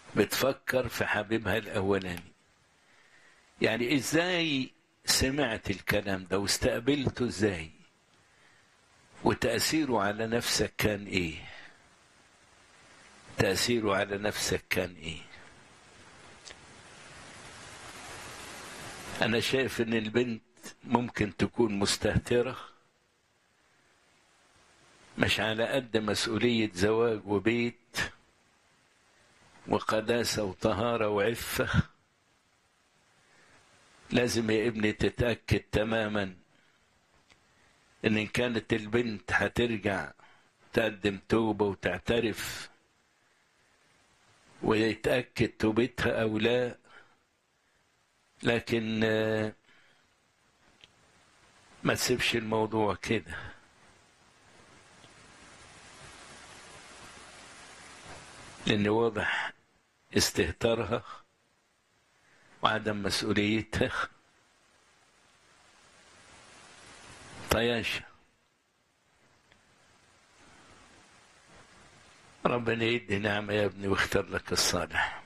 بتفكر في حبيبها الأولاني يعني إزاي سمعت الكلام ده واستقبلته إزاي وتأثيره على نفسك كان إيه تأثيره على نفسك كان إيه أنا شايف إن البنت ممكن تكون مستهترة مش على قد مسؤولية زواج وبيت وقداسة وطهارة وعفة لازم يا ابني تتأكد تماما إن كانت البنت هترجع تقدم توبة وتعترف ويتأكد توبتها أو لا لكن ما تسيبش الموضوع كده لأن واضح استهتارها وعدم مسؤوليتها طياشة ربنا يدي نعمة يا ابني واختار لك الصالح